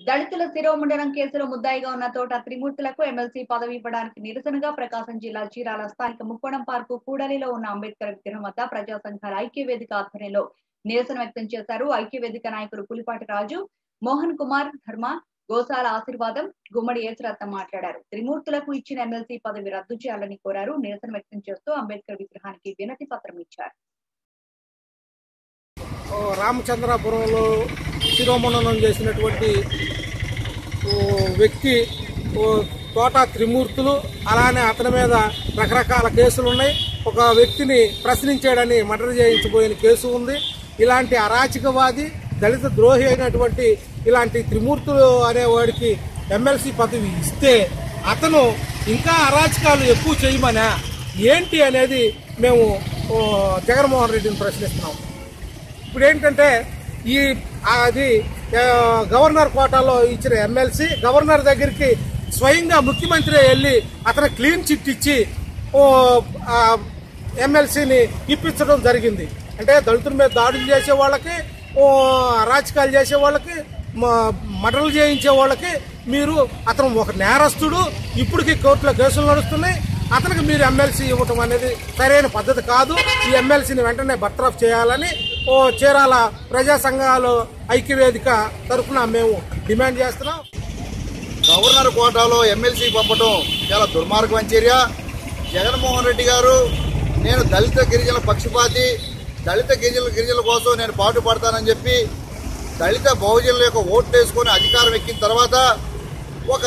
దళితుల శిరోముండనం కేసులో ముద్దాయిగా ఉన్న తోట త్రిమూర్తులకు ఎమ్మెల్సీ పదవి ఇవ్వడానికి నిరసనగా ప్రకాశం జిల్లా చీరాల స్థానిక ముక్కోణం పార్కు కూడలిలో ఉన్న అంబేద్కర్ విగ్రహం వద్ద ప్రజా సంఘాల ఐక్య వేదిక ఆధ్వర్యంలో నిరసన వ్యక్తం చేశారు ఐక్య వేదిక నాయకులు పులిపాటి రాజు మోహన్ కుమార్ ధర్మ గోసాల ఆశీర్వాదం గుమ్మడి ఏసురత్న మాట్లాడారు త్రిమూర్తులకు ఇచ్చిన ఎమ్మెల్సీ పదవి రద్దు చేయాలని కోరారు నిరసన వ్యక్తం చేస్తూ అంబేద్కర్ విగ్రహానికి వినతి పత్రం ఇచ్చారు ఓ రామచంద్రాపురంలో శిరోమండనం చేసినటువంటి ఓ వ్యక్తి ఓ తోట త్రిమూర్తులు అలానే అతని మీద రకరకాల కేసులు ఉన్నాయి ఒక వ్యక్తిని ప్రశ్నించాడని మర్డర్ చేయించబోయిన కేసు ఉంది ఇలాంటి అరాచకవాది దళిత ద్రోహి అయినటువంటి ఇలాంటి త్రిమూర్తులు అనేవాడికి ఎమ్మెల్సీ పదవి ఇస్తే అతను ఇంకా అరాచకాలు ఎక్కువ చేయమనా ఏంటి అనేది మేము ఓ, జగన్మోహన్ రెడ్డిని ప్రశ్నిస్తున్నాం ఇప్పుడు ఏంటంటే ఈ అది ఆ, గవర్నర్ కోటాలో ఇచ్చిన ఎమ్మెల్సీ గవర్నర్ దగ్గరికి స్వయంగా ముఖ్యమంత్రి వెళ్ళి అతను క్లీన్ చిట్ ఇచ్చి ఓ ఎమ్మెల్సీని ఇప్పించడం జరిగింది అంటే దళితుల మీద దాడులు చేసే వాళ్ళకి ఓ అరాచకాలు చేసే వాళ్ళకి మ- మర్డర్లు చేయించే వాళ్ళకి మీరు అతను ఒక నేరస్తుడు ఇప్పటికీ కోర్టులో కేసులు నడుస్తున్నాయి అతనికి మీరు ఎమ్మెల్సీ ఇవ్వటం అనేది సరైన పద్ధతి కాదు ఈ ఎమ్మెల్సీని వెంటనే బర్తరఫ్ చేయాలని ఓ చీరాల ప్రజా సంఘాలు ఐక్యవేదిక తరఫున మేము డిమాండ్ చేస్తున్నాం గవర్నర్ కోటాలో ఎమ్మెల్సీ పంపడం చాలా దుర్మార్గమైన చర్య జగన్మోహన్ రెడ్డి గారు నేను దళిత గిరిజనుల పక్షపాతి దళిత గిరిజనుల గిరిజనుల కోసం నేను పాటు పడతానని చెప్పి దళిత బహుజనుల యొక్క ఓట్లు వేసుకొని అధికారం ఎక్కిన తర్వాత ఒక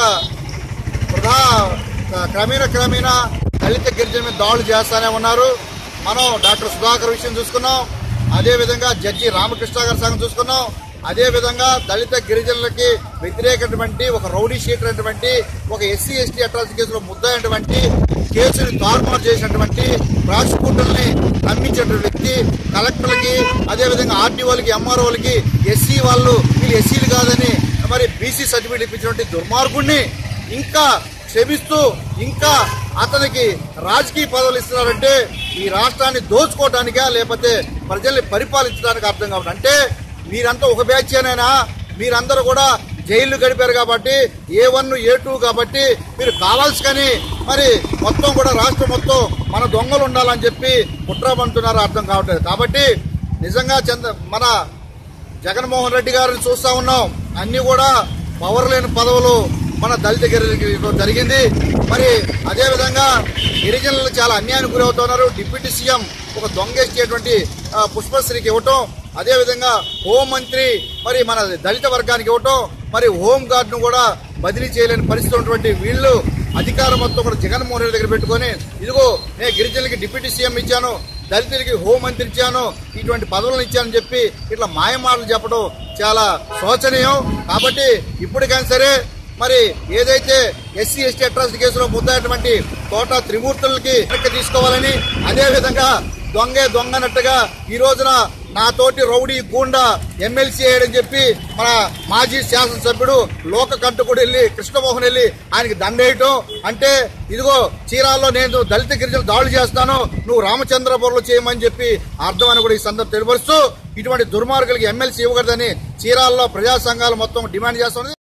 ప్రధా క్రమేణ క్రమేణ దళిత గిరిజన మీద దాడులు చేస్తానే ఉన్నారు మనం డాక్టర్ సుధాకర్ విషయం చూసుకున్నాం అదేవిధంగా జడ్జి రామకృష్ణ గారి సంగతి చూసుకున్నాం అదేవిధంగా దళిత గిరిజనులకి వ్యతిరేకటువంటి ఒక రౌడీ షీటర్ అటువంటి ఒక ఎస్సీ ఎస్టీ అట్రాసిటీ కేసులో ముద్దైనటువంటి కేసుని తారుమారు చేసినటువంటి ప్రాసిక్యూటర్ని నమ్మించినటువంటి వ్యక్తి కలెక్టర్లకి అదేవిధంగా ఆర్టీఓలకి ఎంఆర్ఓలకి ఎస్సీ వాళ్ళు వీళ్ళు ఎస్సీలు కాదని మరి బీసీ సర్టిఫికేట్ ఇప్పించినటువంటి దుర్మార్గుడిని ఇంకా క్షమిస్తూ ఇంకా అతనికి రాజకీయ పదవులు ఇస్తున్నారంటే ఈ రాష్ట్రాన్ని దోచుకోవడానికా లేకపోతే ప్రజల్ని పరిపాలించడానికి అర్థం కాబట్టి అంటే మీరంతా ఒక బ్యాచేనైనా మీరందరూ కూడా జైలు గడిపారు కాబట్టి ఏ వన్ ఏ టూ కాబట్టి మీరు కావాల్సి కానీ మరి మొత్తం కూడా రాష్ట్రం మొత్తం మన దొంగలు ఉండాలని చెప్పి కుట్రబంటున్నారు అర్థం కావట్లేదు కాబట్టి నిజంగా చంద్ర మన జగన్మోహన్ రెడ్డి గారిని చూస్తా ఉన్నాం అన్ని కూడా పవర్ లేని పదవులు మన దళిత గిరిజనులకు జరిగింది మరి అదే విధంగా గిరిజనులు చాలా అన్యాయానికి గురవుతున్నారు డిప్యూటీ సీఎం ఒక దొంగేసేటువంటి ఆ, పుష్పశ్రీకి ఇవ్వటం అదే విధంగా హోంమంత్రి మరి మన దళిత వర్గానికి ఇవ్వటం మరి హోం గార్డును కూడా బదిలీ చేయలేని పరిస్థితి ఉన్నటువంటి వీళ్ళు అధికారం మొత్తం కూడా జగన్మోహన్ రెడ్డి దగ్గర పెట్టుకొని ఇదిగో నేను గిరిజనులకి డిప్యూటీ సీఎం ఇచ్చాను దళితులకి హోంమంత్రి ఇచ్చాను ఇటువంటి పదవులను ఇచ్చానని చెప్పి ఇట్లా మాయమాటలు చెప్పడం చాలా శోచనీయం కాబట్టి ఇప్పటికైనా సరే మరి ఏదైతే ఎస్సీ ఎస్టీ అట్రాసిటీ కేసులో ముద్దైనటువంటి తోట త్రిమూర్తులకి వెనక్కి తీసుకోవాలని అదే విధంగా దొంగే దొంగనట్టుగా ఈ రోజున నా తోటి రౌడీ గూండా ఎమ్మెల్సీ అయ్యాడని చెప్పి మన మాజీ శాసనసభ్యుడు లోక కంటకుడు వెళ్ళి కృష్ణమోహన్ వెళ్ళి ఆయనకి దండేయటం అంటే ఇదిగో చీరాల్లో నేను దళిత గిరిజనులు దాడులు చేస్తాను నువ్వు రామచంద్రపురంలో చేయమని చెప్పి అర్థం అని కూడా ఈ సందర్భం తెలియపరుస్తూ ఇటువంటి దుర్మార్గులకి ఎమ్మెల్సీ ఇవ్వకూడదని చీరాల్లో ప్రజా సంఘాలు మొత్తం డిమాండ్ చేస్తున్నది